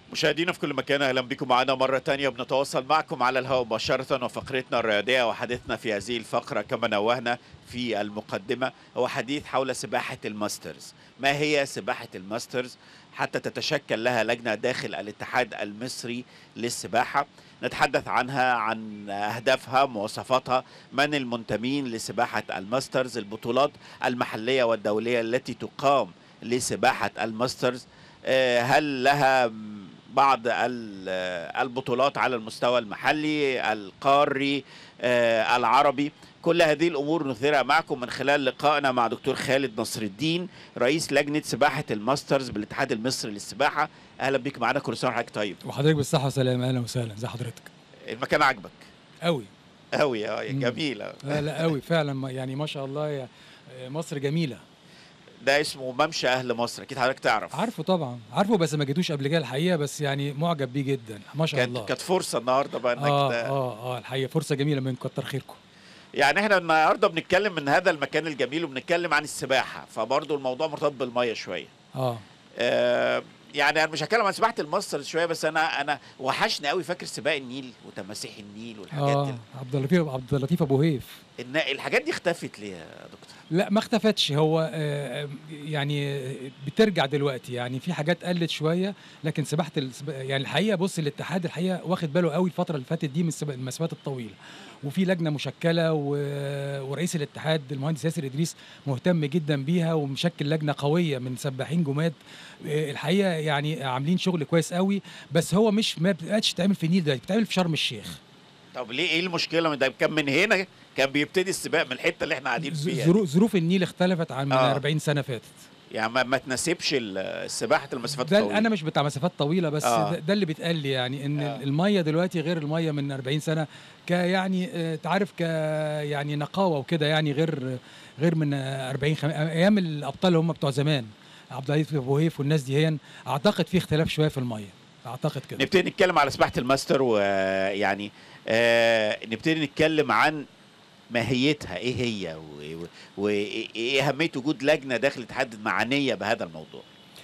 مشاهدينا في كل مكان اهلا بكم معنا مره تانية بنتواصل معكم على الهواء مباشره وفقرتنا الرياضيه وحديثنا في هذه الفقره كما نوهنا في المقدمه هو حديث حول سباحه الماسترز ما هي سباحه الماسترز حتى تتشكل لها لجنه داخل الاتحاد المصري للسباحه نتحدث عنها عن اهدافها مواصفاتها من المنتمين لسباحه الماسترز البطولات المحليه والدوليه التي تقام لسباحه الماسترز هل لها بعض البطولات على المستوى المحلي القاري العربي كل هذه الامور نثيرها معكم من خلال لقائنا مع دكتور خالد نصر الدين رئيس لجنه سباحه الماسترز بالاتحاد المصري للسباحه اهلا بيك معانا كل سنه وحضرتك طيب وحضرتك بالصحه والسلامه اهلا وسهلا زي حضرتك المكان عاجبك قوي قوي اه جميله لا لا قوي فعلا يعني ما شاء الله يا مصر جميله ده اسمه ممشى اهل مصر اكيد حضرتك تعرف عارفه طبعا عارفه بس ما جيتوش قبل كده الحقيقه بس يعني معجب بيه جدا ما شاء كانت الله كانت فرصه النهارده بقى انك اه ده- اه اه الحقيقه فرصه جميله من كتر خيركم يعني احنا النهارده بنتكلم من هذا المكان الجميل وبنتكلم عن السباحه فبرضه الموضوع مرتبط بالميه شويه اه آه يعني انا مش هتكلم عن سباحه الماسترز شويه بس انا انا وحشني قوي فاكر سباق النيل وتماسيح النيل والحاجات اه دي عبد اللطيف عبد اللطيف ابو هيف الن- الحاجات دي اختفت ليه يا دكتور لا ما اختفتش هو آه، يعني بترجع دلوقتي يعني في حاجات قلت شويه لكن سباحه السب- يعني الحقيقه بص الاتحاد الحقيقه واخد باله قوي الفتره اللي فاتت دي من السبا- المسافات الطويله وفي لجنه مشكله و- ورئيس الاتحاد المهندس ياسر ادريس مهتم جدا بيها ومشكل لجنه قويه من سباحين جماد آه، الحقيقه يعني عاملين شغل كويس قوي بس هو مش ما بقتش تعمل في النيل دلوقتي بتعمل في شرم الشيخ طب ليه ايه المشكله من ده كان من هنا كان بيبتدي السباق من الحته اللي احنا قاعدين فيها دي. ظروف ظروف النيل اختلفت عن من آه. 40 سنه فاتت يعني ما, ما تناسبش ال- سباحه المسافات ده الطويله انا مش بتاع مسافات طويله بس آه. آه. ده, ده اللي بيتقال لي يعني ان آه. آه. الميه دلوقتي غير الميه من 40 سنه ك يعني آه، تعرف ك يعني نقاوه وكده يعني غير غير من آه، 40 خم... ايام الابطال اللي هم بتوع زمان عبد العزيز ابو هيف والناس دي هي اعتقد في اختلاف شويه في الميه اعتقد كده نبتدي نتكلم على سباحه الماستر ويعني آه نبتدي نتكلم عن ماهيتها ايه هي و- و- وايه إيه اهميه وجود لجنه داخل الاتحاد معنيه بهذا الموضوع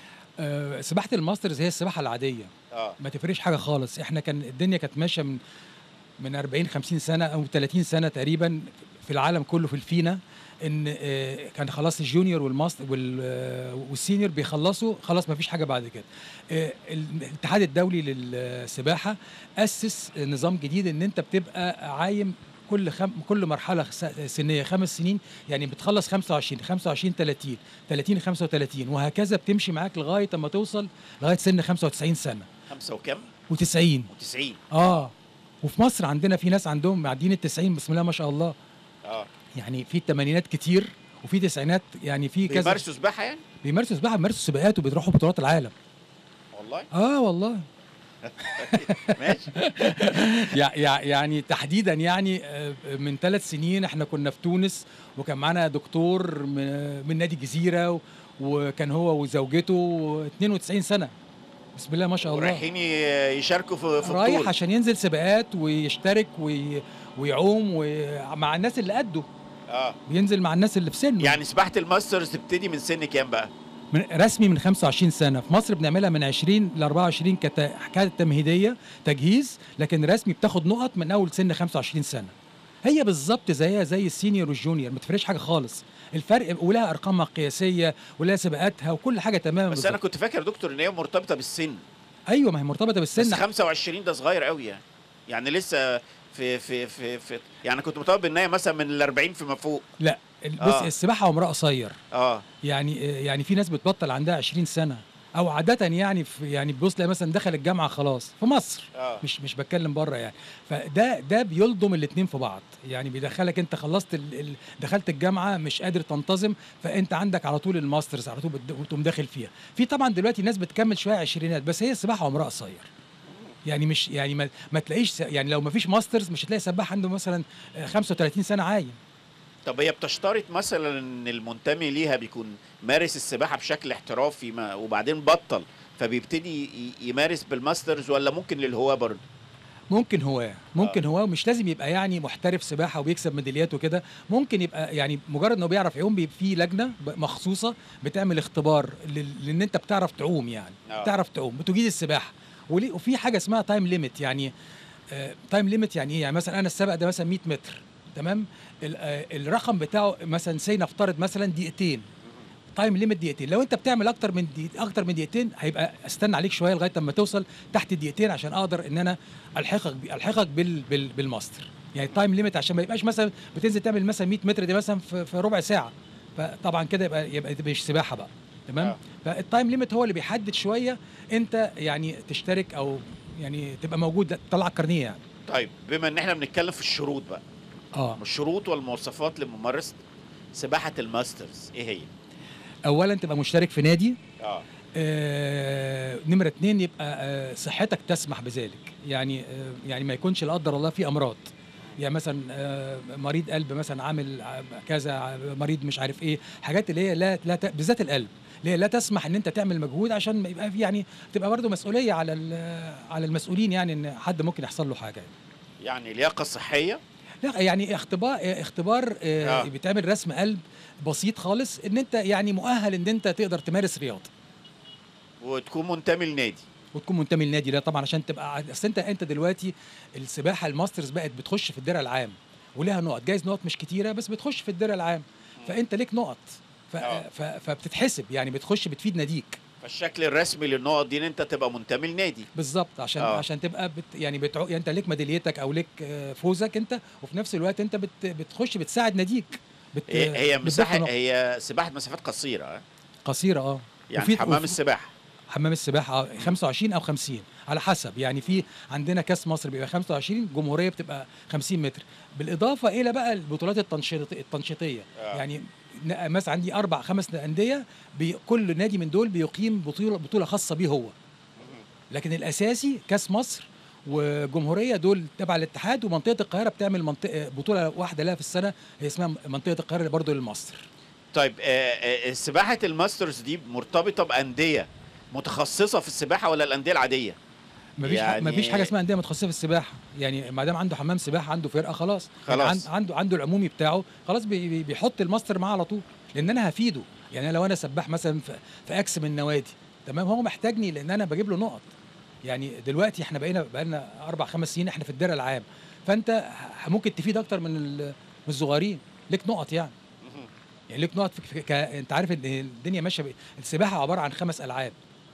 آه سباحه الماسترز هي السباحه العاديه اه ما تفرقش حاجه خالص احنا كان الدنيا كانت ماشيه من من 40 50 سنه او 30 سنه تقريبا في العالم كله في الفينا ان آه، كان خلاص الجونيور والماستر وال- آه، والسينيور بيخلصوا خلاص ما فيش حاجه بعد كده آه، الاتحاد الدولي للسباحه اسس نظام جديد ان انت بتبقى عايم كل خم... كل مرحله س- سنيه خمس سنين يعني بتخلص 25 25 30 30 35 وهكذا بتمشي معاك لغايه اما توصل لغايه سن 95 سنه خمسة وكم؟ و90 و90 اه وفي مصر عندنا في ناس عندهم معديين ال 90 بسم الله ما شاء الله اه يعني في الثمانينات كتير وفي تسعينات يعني في كذا بيمارسوا سباحه يعني؟ بيمارسوا سباحه بيمارسوا سباقات وبيروحوا بطولات العالم والله اه والله ماشي يع- يع- يعني تحديدا يعني آه، من ثلاث سنين احنا كنا في تونس وكان معانا دكتور من من نادي الجزيره و- وكان هو وزوجته 92 سنه بسم الله ما شاء الله ورايحين ي- يشاركوا في في رايح بطوله عشان ينزل سباقات ويشترك وي... ويعوم ومع الناس اللي قده اه بينزل مع الناس اللي في سنه يعني سباحه الماسترز تبتدي من سن كام بقى؟ من رسمي من 25 سنه في مصر بنعملها من 20 ل 24 كت- حكايه تمهيديه تجهيز لكن رسمي بتاخد نقط من اول سن 25 سنه هي بالظبط زيها زي السينيور والجونيور ما تفرقش حاجه خالص الفرق ولها ارقامها القياسيه ولها سباقاتها وكل حاجه تمام بس انا كنت فاكر يا دكتور ان هي مرتبطه بالسن ايوه ما هي مرتبطه بس بالسن 25 ده صغير قوي يعني يعني لسه في في في في يعني كنت مطالب ان هي مثلا من ال 40 فيما فوق لا ال- بص آه. السباحه عمرها قصير اه يعني يعني في ناس بتبطل عندها 20 سنه او عاده يعني في يعني بتبص تلاقي مثلا دخل الجامعه خلاص في مصر اه مش مش بتكلم بره يعني فده ده بيلضم الاثنين في بعض يعني بيدخلك انت خلصت ال ال دخلت الجامعه مش قادر تنتظم فانت عندك على طول الماسترز على طول بت- وتقوم داخل فيها في طبعا دلوقتي ناس بتكمل شويه عشرينات بس هي السباحه عمرها قصير يعني مش يعني ما, ما تلاقيش س- يعني لو ما فيش ماسترز مش هتلاقي سباح عنده مثلا آه، 35 سنه عايم طب هي بتشترط مثلا ان المنتمي ليها بيكون مارس السباحه بشكل احترافي ما وبعدين بطل فبيبتدي ي- يمارس بالماسترز ولا ممكن للهواه برضه ممكن هواه ممكن هواه مش لازم يبقى يعني محترف سباحه وبيكسب ميداليات وكده ممكن يبقى يعني مجرد انه بيعرف يعوم بيبقى في لجنه ب- مخصوصه بتعمل اختبار لل- لان انت بتعرف تعوم يعني آه. بتعرف تعوم بتجيد السباحه وليه- وفي حاجه اسمها تايم ليميت يعني تايم ليميت يعني ايه يعني مثلا انا السبق ده مثلا 100 متر تمام ال- آه، الرقم بتاعه مثلا سي نفترض مثلا دقيقتين تايم ليميت دقيقتين لو انت بتعمل اكتر من دقيقة اكتر من دقيقتين هيبقى استنى عليك شويه لغايه لما توصل تحت الدقيقتين عشان اقدر ان انا الحقك بي- الحقك بال بال بالماستر يعني تايم ليميت عشان ما يبقاش مثلا بتنزل تعمل مثلا 100 متر دي مثلا في, في ربع ساعه فطبعا كده يبقى يبقى دي مش سباحه بقى تمام آه. فالتايم ليميت هو اللي بيحدد شويه انت يعني تشترك او يعني تبقى موجود تطلع الكارنيه يعني طيب بما ان احنا بنتكلم في الشروط بقى اه الشروط والمواصفات لممارسه سباحه الماسترز ايه هي؟ اولا تبقى مشترك في نادي اه آه، نمرة اتنين يبقى آه، صحتك تسمح بذلك يعني آه، يعني ما يكونش لا قدر الله في امراض يعني مثلا آه، مريض قلب مثلا عامل ع- كذا ع- مريض مش عارف ايه حاجات اللي هي لا لا ت- بالذات القلب اللي هي لا تسمح ان انت تعمل مجهود عشان ما يبقى في يعني تبقى برضه مسؤوليه على ال- على المسؤولين يعني ان حد ممكن يحصل له حاجه يعني. يعني لياقه صحيه لا يعني اختبار اختبار آه. آه. بيتعمل رسم قلب بسيط خالص ان انت يعني مؤهل ان انت تقدر تمارس رياضه وتكون منتمي لنادي وتكون منتمي للنادي ده طبعا عشان تبقى ع- اصل انت انت دلوقتي السباحه الماسترز بقت بتخش في الدرع العام ولها نقط جايز نقط مش كتيره بس بتخش في الدرع العام فانت ليك نقط ف... آه. ف... فبتتحسب يعني بتخش بتفيد ناديك فالشكل الرسمي للنقط دي ان انت تبقى منتمي لنادي بالظبط عشان آه. آه. عشان تبقى بت يعني بتعو... يعني انت ليك ميداليتك او ليك آه، فوزك انت وفي نفس الوقت انت بت... بتخش بتساعد ناديك بت... هي هي بتضيف مساحه نقط. هي سباحه مسافات قصيره آه. قصيره اه يعني وفي- حمام وفي- السباحه حمام السباحه آه، 25 او 50 على حسب يعني في عندنا كاس مصر بيبقى 25 جمهوريه بتبقى 50 متر بالاضافه الى بقى البطولات التنشيط التنشيطيه آه. يعني ن- مثلا عندي اربع خمس انديه بي كل نادي من دول بيقيم بطوله بطوله خاصه بيه هو لكن الاساسي كاس مصر وجمهوريه دول تبع الاتحاد ومنطقه القاهره بتعمل منطقه بطوله واحده لها في السنه هي اسمها منطقه القاهره برضه للمصر طيب آه، آه، سباحه الماسترز دي مرتبطه بانديه متخصصه في السباحه ولا الانديه العاديه مفيش يعني- يعني مفيش حاجه اسمها انديه متخصصه في السباحه يعني ما دام عنده حمام سباحه عنده فرقه خلاص يعني خلاص. عن- عنده عنده العمومي بتاعه خلاص بي بي- بيحط الماستر معاه على طول لان انا هفيده يعني أنا لو انا سباح مثلا في, في اكس من النوادي تمام هو محتاجني لان انا بجيب له نقط يعني دلوقتي احنا بقينا بقالنا اربع خمس سنين احنا في الدرع العام فانت ه- ممكن تفيد اكتر من ال- من الصغيرين ليك نقط يعني يعني ليك نقط في في- ك... انت عارف ان الدنيا ماشيه ب... السباحه عباره عن خمس العاب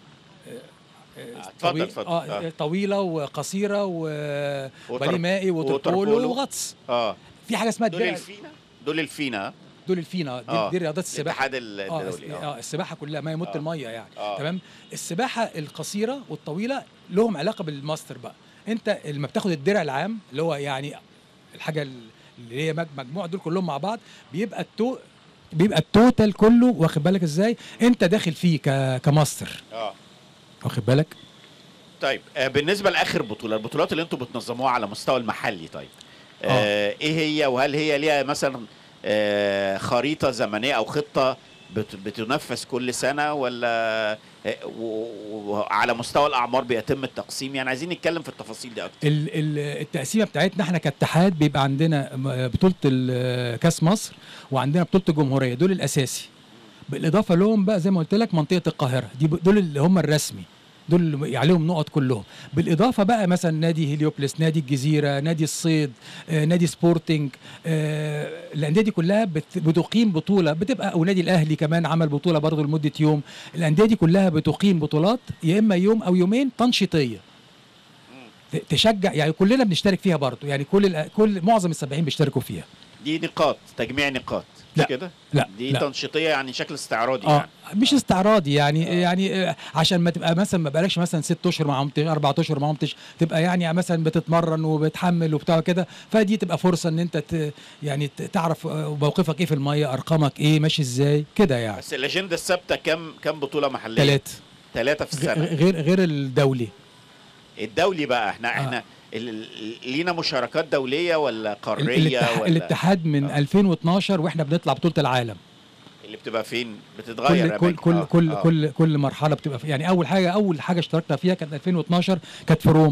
اتفضل، طويل- اتفضل. اه آه. طويله وقصيره وتر- وبالي مائي ووتر ووتربولو بولو. وغطس اه في حاجه اسمها دول الدرع الفينا دول الفينا دول الفينا دي, آه. دي رياضات السباحه الاتحاد اه الدولي اه السباحه كلها ما يمت آه. الميه يعني آه. تمام السباحه القصيره والطويله لهم علاقه بالماستر بقى انت لما بتاخد الدرع العام اللي هو يعني الحاجه اللي هي مج- مجموعه دول كلهم مع بعض بيبقى التو بيبقى التوتال كله واخد بالك ازاي انت داخل فيه ك... كماستر اه واخد بالك طيب آه، بالنسبه لاخر بطوله البطولات اللي انتم بتنظموها على مستوى المحلي طيب آه ايه هي وهل هي ليها مثلا آه خريطه زمنيه او خطه بت بتنفذ كل سنه ولا آه، و- وعلى مستوى الاعمار بيتم التقسيم يعني عايزين نتكلم في التفاصيل دي اكتر ال- ال- التقسيمه بتاعتنا احنا كاتحاد بيبقى عندنا م- بطوله ال- كاس مصر وعندنا بطوله الجمهوريه دول الاساسي بالاضافه لهم بقى زي ما قلت لك منطقه القاهره دي ب- دول اللي هم الرسمي دول اللي عليهم نقط كلهم بالاضافه بقى مثلا نادي هيليوبلس نادي الجزيره نادي الصيد آه، نادي سبورتنج آه، الانديه دي كلها بت- بتقيم بطوله بتبقى او نادي الاهلي كمان عمل بطوله برضه لمده يوم الانديه دي كلها بتقيم بطولات يا اما يوم او يومين تنشيطيه ت- تشجع يعني كلنا بنشترك فيها برضه يعني كل الأ- كل معظم السباحين بيشتركوا فيها دي نقاط تجميع نقاط مش لا، كده لا دي لا. تنشيطيه يعني شكل استعراضي اه يعني مش استعراضي يعني آه. يعني آه، عشان ما تبقى مثلا ما بقالكش مثلا ست اشهر معاهم تش- اربع اشهر معاهم تش- تبقى يعني مثلا بتتمرن وبتحمل وبتاع كده فدي تبقى فرصه ان انت ت يعني ت- تعرف آه، موقفك ايه في الميه ارقامك ايه ماشي ازاي كده يعني بس الاجنده الثابته كم كم بطوله محليه ثلاثه ثلاثه في السنه غير غير الدولي الدولي بقى احنا آه. احنا ال- ال- لينا مشاركات دوليه ولا ال- قاريه الاتحاد, ولا الاتحاد من آه. 2012 واحنا بنطلع بطوله العالم اللي بتبقى فين بتتغير كل كل أماكن. كل آه، كل آه. كل كل مرحله بتبقى في يعني اول حاجه اول حاجه اشتركنا فيها كانت 2012 كانت في روما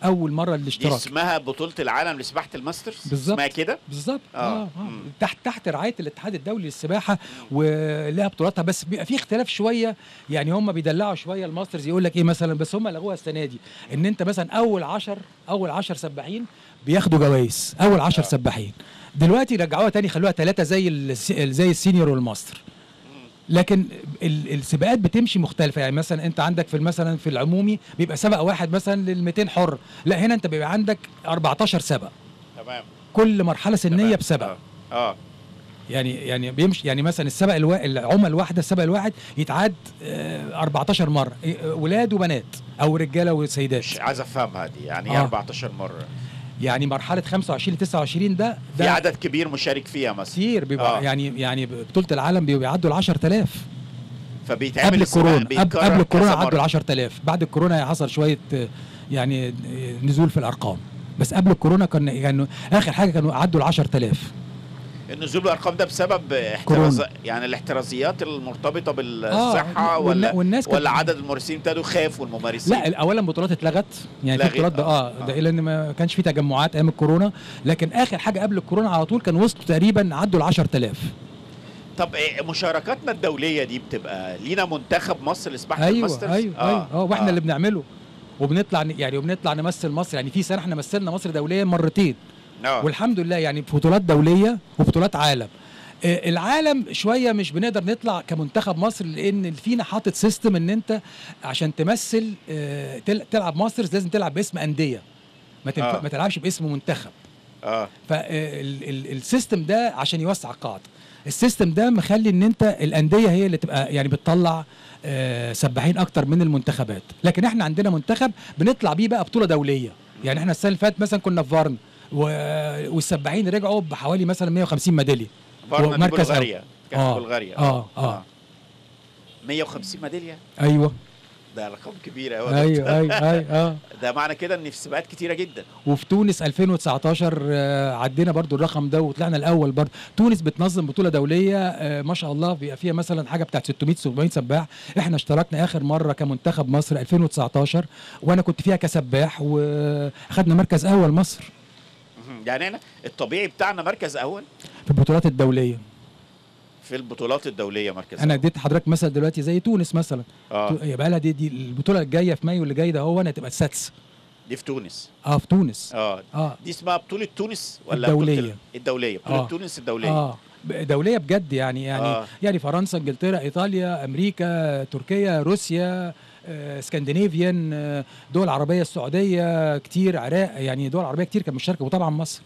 اول مره دي الاشتراك اسمها بطوله العالم لسباحه الماسترز بالظبط. اسمها كده بالظبط آه. آه. آه. مم. تحت تحت رعايه الاتحاد الدولي للسباحه ولها بطولاتها بس بيبقى في اختلاف شويه يعني هم بيدلعوا شويه الماسترز يقول لك ايه مثلا بس هم لغوها السنه دي ان انت مثلا اول 10 اول 10 سباحين بياخدوا جوائز اول 10 آه. سباحين دلوقتي رجعوها تاني خلوها ثلاثه زي الس- زي السينيور والماستر لكن ال- السباقات بتمشي مختلفه يعني مثلا انت عندك في مثلا في العمومي بيبقى سبق واحد مثلا لل 200 حر لا هنا انت بيبقى عندك 14 سبق تمام كل مرحله سنيه تمام. بسبق اه, آه. يعني يعني بيمشي يعني مثلا السبق الوا... العمى الواحده السبق الواحد يتعاد آه، 14 مره إيه، ولاد وبنات او رجاله وسيدات مش عايز افهمها دي يعني ايه آه. 14 مره يعني مرحله 25 ل 29 ده في ده عدد كبير مشارك فيها مثلا كتير بيبقى آه. يعني يعني بطوله العالم بيعدوا ال 10000 فبيتعمل قبل السباق الكورونا قبل, بيتكرر قبل الكورونا كذا عدوا ال مرة. 10000 بعد الكورونا حصل شويه آه، يعني آه، نزول في الارقام بس قبل الكورونا كان كانوا اخر حاجه كانوا عدوا ال 10000 النزول بالارقام ده بسبب احتراز يعني الاحترازيات المرتبطه بالصحه آه، والنا- ولا والناس كانت- ولا عدد الممارسين ابتدوا خافوا الممارسين لا اولا بطولات اتلغت يعني في لغت، بطولات ده آه، اه, آه. ده لان ما كانش في تجمعات ايام الكورونا لكن اخر حاجه قبل الكورونا على طول كان وصلوا تقريبا عدوا ال 10000 طب إيه مشاركاتنا الدوليه دي بتبقى لينا منتخب مصر لسباحه ايوه الماسترز ايوه ايوه اه واحنا اللي بنعمله وبنطلع ن- يعني وبنطلع نمثل مصر يعني في سنه احنا مثلنا مصر دوليا مرتين آه. والحمد لله يعني في بطولات دوليه وبطولات عالم آه، العالم شويه مش بنقدر نطلع كمنتخب مصر لان فينا حاطط سيستم ان انت عشان تمثل آه، تل- تلعب ماسترز لازم تلعب باسم انديه ما, تنف... آه. ما تلعبش باسم منتخب اه فالسيستم ده عشان يوسع القاعده السيستم ده مخلي ان انت الانديه هي اللي تبقى يعني بتطلع آه، سباحين اكتر من المنتخبات لكن احنا عندنا منتخب بنطلع بيه بقى بطوله دوليه يعني احنا السنه اللي فاتت مثلا كنا في فارن و- والسباحين رجعوا بحوالي مثلا 150 ميداليه فارنا دي ومركز بلغاريا كانت آه، في بلغاريا آه، آه. 150 ميداليه ايوه ده رقم كبير قوي ايوه ايوه ايوه اه ده معنى كده ان في سباقات كتيره جدا وفي تونس 2019 آه، عدينا برضو الرقم ده وطلعنا الاول برضو تونس بتنظم بطوله دوليه آه، ما شاء الله بيبقى فيها مثلا حاجه بتاعت 600 700 سباح احنا اشتركنا اخر مره كمنتخب مصر 2019 وانا كنت فيها كسباح واخدنا مركز اول مصر مهم. يعني انا الطبيعي بتاعنا مركز اول في البطولات الدوليه في البطولات الدوليه مركز انا أول. اديت حضرتك مثلا دلوقتي زي تونس مثلا اه يبقى لها دي, دي البطوله الجايه في مايو اللي جاي ده هو انا هتبقى السادسه دي في تونس اه في تونس اه اه دي اسمها بطوله تونس ولا الدولية. بطولة ال- الدوليه بطوله آه. تونس الدوليه اه ب- دوليه بجد يعني يعني آه. آه. يعني فرنسا انجلترا ايطاليا امريكا تركيا روسيا آه، اسكندنافيان آه، دول عربيه السعوديه كتير عراق يعني دول عربيه كتير كانت مشاركه وطبعا مصر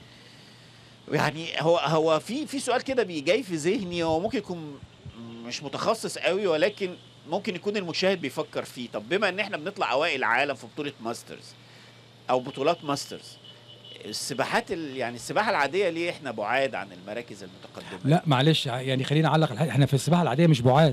يعني هو هو في في سؤال كده بيجي جاي في ذهني هو ممكن يكون مش متخصص قوي ولكن ممكن يكون المشاهد بيفكر فيه طب بما ان احنا بنطلع اوائل العالم في بطوله ماسترز او بطولات ماسترز السباحات ال- يعني السباحه العاديه ليه احنا بعاد عن المراكز المتقدمه لا معلش يعني خلينا اعلق الحاجة. احنا في السباحه العاديه مش بعاد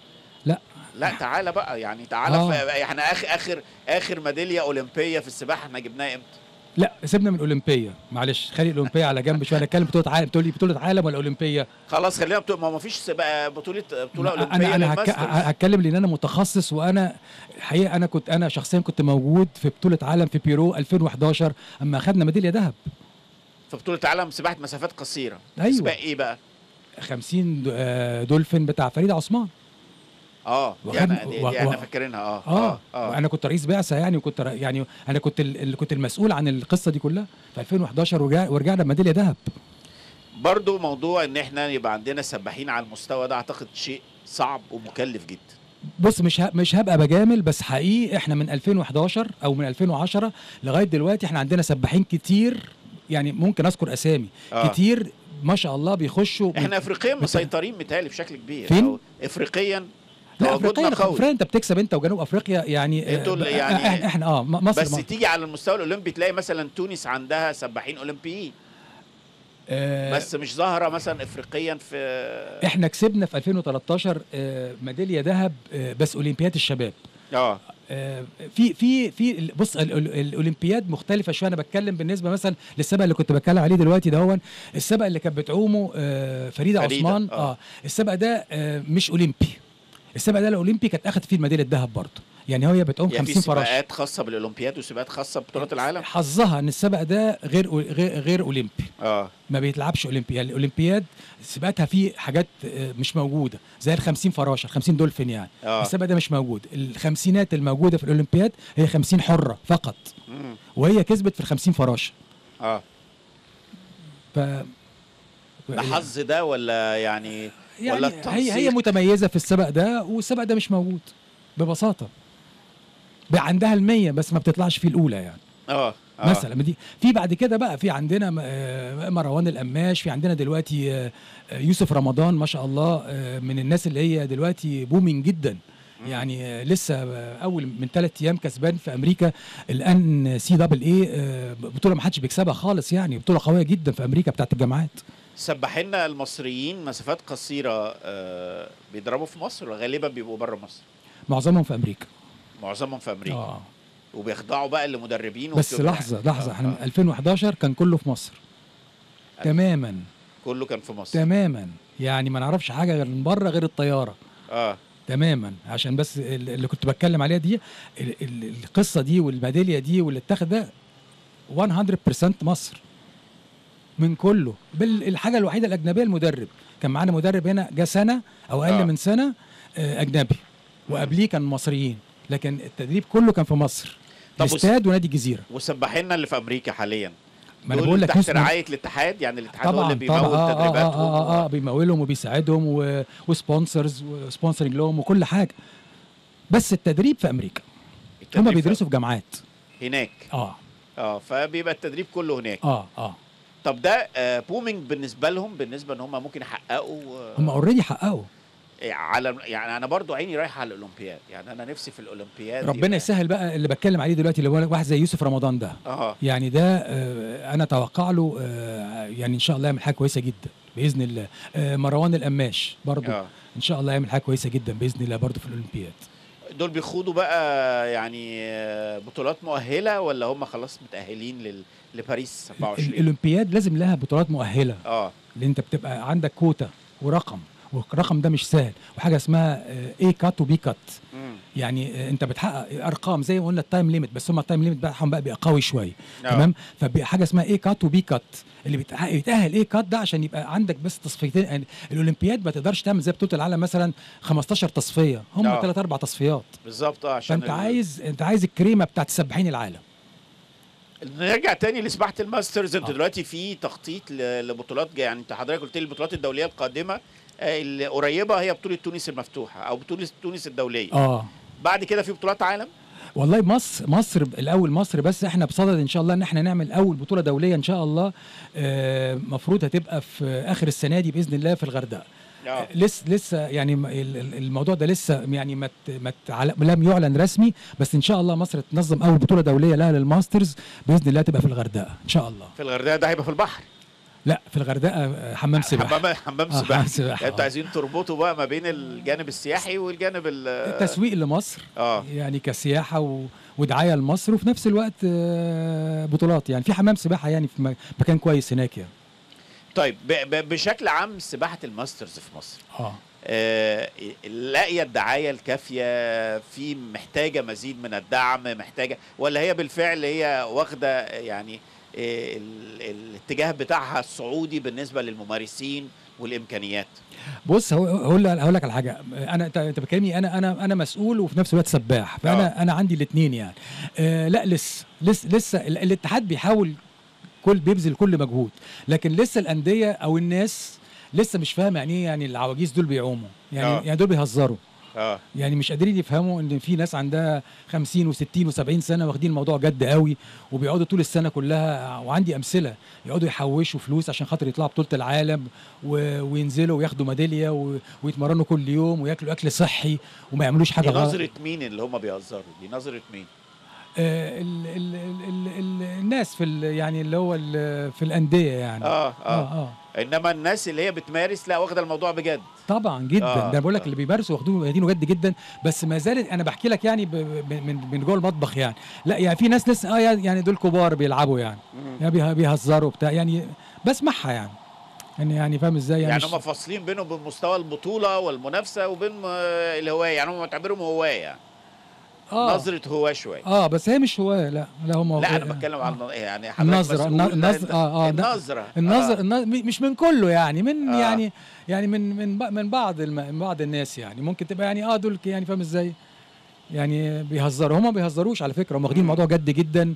لا تعالى بقى يعني تعالى آه. في احنا اخر اخر اخر ميداليه اولمبيه في السباحه احنا جبناها امتى لا سيبنا من الاولمبيه معلش خلي الاولمبيه على جنب شويه نتكلم بطوله عالم تقول لي بطوله عالم ولا اولمبيه خلاص خلينا بطولة ما ما فيش سباق بطوله بطوله اولمبيه انا انا هك... للماسترز هتكلم لان انا متخصص وانا الحقيقه انا كنت انا شخصيا كنت موجود في بطوله عالم في بيرو 2011 اما اخذنا ميداليه ذهب في بطوله عالم سباحه مسافات قصيره أيوة. سباق ايه بقى 50 دو- آه، دولفين بتاع فريد عثمان اه دي, وخد- أنا دي, و- دي احنا و- فاكرينها اه اه, آه. انا كنت رئيس بعثه يعني وكنت ر- يعني انا كنت ال- اللي كنت المسؤول عن القصه دي كلها في 2011 ورجع ورجعنا بميداليه ذهب برضو موضوع ان احنا يبقى عندنا سباحين على المستوى ده اعتقد شيء صعب ومكلف جدا بص مش ه... مش هبقى بجامل بس حقيقي احنا من 2011 او من 2010 لغايه دلوقتي احنا عندنا سباحين كتير يعني ممكن اذكر اسامي آه. آه. كتير ما شاء الله بيخشوا احنا افريقيا بت- مسيطرين متهيألي بشكل كبير فين؟ أو افريقيا لا تواجدنا افريقيا قوي. افريقيا انت بتكسب انت وجنوب افريقيا يعني انتوا اللي آه، يعني- احنا, احنا اه م- مصر بس مصر. تيجي على المستوى الاولمبي تلاقي مثلا تونس عندها سباحين اولمبيين آه بس مش ظاهره مثلا افريقيا في احنا كسبنا في 2013 آه ميداليه ذهب آه بس اولمبياد الشباب اه آه، في في في ال- بص ال- ال- الاولمبياد مختلفه شويه انا بتكلم بالنسبه مثلا للسبق اللي كنت بتكلم عليه دلوقتي ده هو السبق اللي كانت بتعومه آه، فريده, فريدة، عثمان آه. اه السبق ده آه، مش اولمبي السبق ده الاولمبي كانت اخذت فيه الميداليه الذهب برضه يعني هي بتقوم يعني في 50 فراشه سباقات خاصه بالاولمبياد وسباقات خاصه ببطولات العالم حظها ان السبق ده غير غير, غير اولمبي اه ما بيتلعبش اولمبي يعني الاولمبياد سباقاتها فيه حاجات آه، مش موجوده زي ال 50 فراشه ال 50 دولفين يعني اه السبق ده مش موجود الخمسينات الموجوده في الاولمبياد هي 50 حره فقط مم. وهي كسبت في ال 50 فراشه اه ف ده حظ ده ولا يعني يعني ولا هي التنسيق؟ هي متميزه في السبق ده والسبق ده مش موجود ببساطه بقى عندها المية بس ما بتطلعش فيه الاولى يعني اه آه. مثلا ما دي في بعد كده بقى في عندنا م- آه، مروان القماش في عندنا دلوقتي آه، آه، يوسف رمضان ما شاء الله آه، من الناس اللي هي دلوقتي بومينج جدا مم. يعني آه، لسه آه، اول من ثلاث ايام كسبان في امريكا الان سي دبل اي بطوله ما حدش بيكسبها خالص يعني بطوله قويه جدا في امريكا بتاعت الجامعات سباحينا المصريين مسافات قصيره آه بيضربوا في مصر وغالبا بيبقوا بره مصر معظمهم في امريكا معظمهم في امريكا اه وبيخضعوا بقى لمدربين بس وبتبقى- لحظه لحظه آه، احنا آه. 2011 كان كله في مصر تماما كله كان في مصر تماما يعني ما نعرفش حاجه غير من بره غير الطياره اه تماما عشان بس ال- اللي كنت بتكلم عليها دي ال- ال- القصه دي والميداليه دي واللي اتاخد ده 100% مصر من كله بل الحاجه الوحيده الاجنبيه المدرب كان معانا مدرب هنا جه سنه او اقل آه. من سنه آه، اجنبي وقبليه كان مصريين لكن التدريب كله كان في مصر طب وس- الاستاد ونادي الجزيره وسباحينا اللي في امريكا حاليا ما انا دول بقول لك تحت نسبة- رعايه الاتحاد يعني الاتحاد هو طبعا اللي طبعا بيمول آه آه تدريباتهم آه, آه, آه و- بيمولهم وبيساعدهم و- وسبونسرز وسبونسرنج لهم وكل حاجه بس التدريب في امريكا التدريب هم في- بيدرسوا في جامعات هناك اه اه فبيبقى التدريب كله هناك اه اه طب ده آه بومينج بالنسبه لهم بالنسبه ان هم ممكن يحققوا آه هم اوريدي حققوا على يعني انا برضو عيني رايحه على الاولمبياد يعني انا نفسي في الاولمبياد ربنا يبقى- يسهل بقى اللي بتكلم عليه دلوقتي اللي هو واحد زي يوسف رمضان ده اه يعني ده آه انا اتوقع له آه يعني ان شاء الله يعمل حاجه كويسه جدا باذن الله آه مروان القماش برضو اه ان شاء الله يعمل حاجه كويسه جدا باذن الله برضو في الاولمبياد دول بيخوضوا بقى يعني آه، بطولات مؤهله ولا هم خلاص متاهلين لل... لباريس ال- 27 الاولمبياد لازم لها بطولات مؤهله اه لان انت بتبقى عندك كوتا ورقم والرقم ده مش سهل وحاجه اسمها اي كات وبي كات مم. يعني آه، انت بتحقق ارقام زي ما قلنا التايم ليميت بس هم التايم ليميت بتاعهم بقى بيبقى قوي شويه آه. تمام فبقى حاجه اسمها اي كات وبي كات اللي بيتأه- بيتاهل اي كات ده عشان يبقى عندك بس تصفيتين يعني الاولمبياد ما تقدرش تعمل زي بطوله العالم مثلا 15 تصفيه هم آه. ثلاث اربع تصفيات بالظبط اه عشان فانت ال- عايز انت عايز الكريمه بتاعت سباحين العالم نرجع تاني لسباحه الماسترز انت آه. دلوقتي في تخطيط ل- لبطولات جايه يعني انت حضرتك قلت لي البطولات الدوليه القادمه آه، اللي قريبه هي بطوله تونس المفتوحه او بطوله تونس الدوليه اه بعد كده في بطولات عالم والله مصر مصر الاول مصر بس احنا بصدد ان شاء الله ان احنا نعمل اول بطوله دوليه ان شاء الله المفروض هتبقى في اخر السنه دي باذن الله في الغردقه اه لسه لسه يعني م- ال- ال- الموضوع ده لسه يعني ما ت- ما تعل- لم يعلن رسمي بس ان شاء الله مصر تنظم اول بطوله دوليه لها للماسترز باذن الله تبقى في الغردقه ان شاء الله في الغردقه ده هيبقى في البحر لا في الغردقه آه، حمام سباحه حمام حمام آه، سباحه حمام سباحة، يعني انتوا آه. عايزين تربطوا بقى ما بين الجانب السياحي والجانب ال تسويق لمصر اه يعني كسياحه و... ودعايه لمصر وفي نفس الوقت آه، بطولات يعني في حمام سباحه يعني في م- مكان كويس هناك يعني طيب ب ب بشكل عام سباحه الماسترز في مصر اه آه، لاقيه الدعايه الكافيه في محتاجه مزيد من الدعم محتاجه ولا هي بالفعل هي واخده يعني آه، ال- الاتجاه بتاعها الصعودي بالنسبه للممارسين والامكانيات بص هو- هقول هقول لك على حاجه انا انت انت بتكلمني انا انا انا مسؤول وفي نفس الوقت سباح فانا آه. انا عندي الاثنين يعني آه لا لسه لسه لسه ال- الاتحاد بيحاول كل بيبذل كل مجهود لكن لسه الانديه او الناس لسه مش فاهمه يعني ايه يعني العواجيز دول بيعوموا يعني آه. يعني دول بيهزروا اه يعني مش قادرين يفهموا ان في ناس عندها 50 و60 و70 سنه واخدين الموضوع جد قوي وبيقعدوا طول السنه كلها وعندي امثله يقعدوا يحوشوا فلوس عشان خاطر يطلعوا بطوله العالم و... وينزلوا وياخدوا ميداليه و... ويتمرنوا كل يوم وياكلوا اكل صحي وما يعملوش حاجه دي غلط نظره مين اللي هم بيهزروا دي نظره مين آه ال... ال... ال... ال... ال... الناس في ال... يعني اللي هو ال... في الانديه يعني اه اه, اه, آه. انما الناس اللي هي بتمارس لا واخده الموضوع بجد طبعا جدا آه، ده أنا بقول لك آه. اللي بيمارسوا واخدينه واخدينه جد جدا بس ما زالت انا بحكي لك يعني ب... ب... من من جوه المطبخ يعني لا يعني في ناس لسه اه يعني دول كبار بيلعبوا يعني يعني بيه- بيهزروا بتاع يعني بسمعها يعني يعني يعني فاهم ازاي يعني, يعني مش- هم فاصلين بينهم بين مستوى البطوله والمنافسه وبين آه، الهوايه يعني هم معتبرهم هوايه يعني آه. نظره هواه شويه اه بس هي مش هوايه لا لا هم لا انا بتكلم عن يعني حضرتك النظرة، مسؤول الن- ده- النظ- آه، آه، ده- النظره النظر آه. النظر مش من كله يعني من آه. يعني يعني من من ب- من بعض الم من بعض الناس يعني ممكن تبقى يعني اه دول يعني فاهم ازاي يعني بيهزروا هم ما بيهزروش على فكره هم واخدين مم. الموضوع جد جدا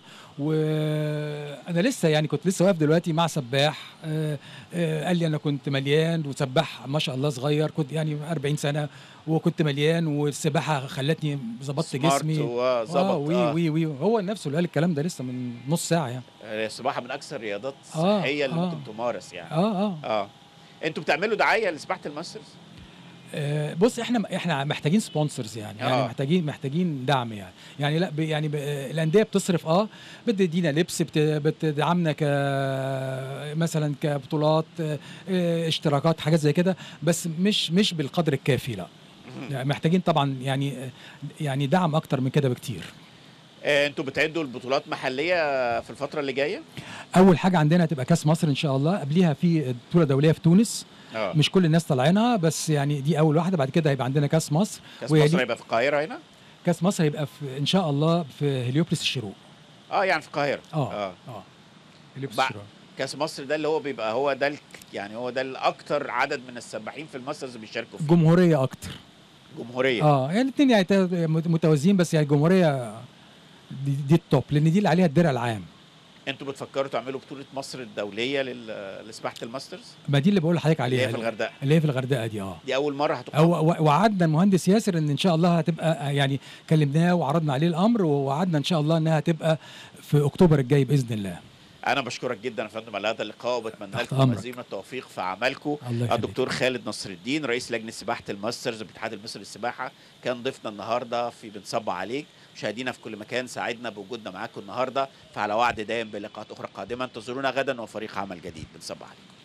وانا لسه يعني كنت لسه واقف دلوقتي مع سباح آه آه قال لي انا كنت مليان وسباح ما شاء الله صغير كنت يعني 40 سنه وكنت مليان والسباحه خلتني ظبطت سمارت جسمي وظبط اه وي آه. وي وي هو نفسه اللي قال الكلام ده لسه من نص ساعه يعني السباحه من اكثر الرياضات آه، الصحيه اللي آه. ممكن تمارس يعني اه اه اه انتوا بتعملوا دعايه لسباحه الماسترز آه، بص احنا احنا محتاجين سبونسرز يعني يعني آه. محتاجين محتاجين دعم يعني يعني لا ب- يعني ب- آه، الانديه بتصرف اه بتدينا لبس بت- بتدعمنا ك مثلا كبطولات آه، آه، اشتراكات حاجات زي كده بس مش مش بالقدر الكافي لا يعني محتاجين طبعا يعني آه، يعني دعم اكتر من كده بكتير آه، انتوا بتعدوا البطولات محليه في الفتره اللي جايه اول حاجه عندنا هتبقى كاس مصر ان شاء الله قبليها في بطوله دوليه في تونس اه مش كل الناس طالعينها بس يعني دي اول واحده بعد كده هيبقى عندنا كاس مصر كاس ويلي- مصر هيبقى في القاهره هنا كاس مصر هيبقى في ان شاء الله في هليوبلس الشروق اه يعني في القاهره اه اه اه هليوبلس بع- الشروق كاس مصر ده اللي هو بيبقى هو ده الك- يعني هو ده الاكتر عدد من السباحين في الماسترز اللي بيشاركوا فيه جمهوريه اكتر جمهوريه اه يعني الاثنين يعني تا- متوازيين بس يعني الجمهوريه دي, دي التوب لان دي اللي عليها الدرع العام انتوا بتفكروا تعملوا بطوله مصر الدوليه لل- لسباحه الماسترز ما دي اللي بقول لحضرتك اللي عليها هي في الغردقه اللي هي في الغردقه دي اه دي اول مره هتقام أو و- وعدنا المهندس ياسر ان ان شاء الله هتبقى يعني كلمناه وعرضنا عليه الامر ووعدنا ان شاء الله انها هتبقى في اكتوبر الجاي باذن الله انا بشكرك جدا يا فندم على هذا اللقاء وبتمنى تحت لكم أمرك. مزيد من التوفيق في عملكم الله يخليك الدكتور خالد نصر الدين رئيس لجنه سباحه الماسترز بالاتحاد المصري للسباحه كان ضيفنا النهارده في بنصب عليك مشاهدينا في كل مكان سعدنا بوجودنا معاكم النهارده فعلى وعد دائم بلقاءات اخرى قادمه انتظرونا غدا وفريق عمل جديد بنصب عليكم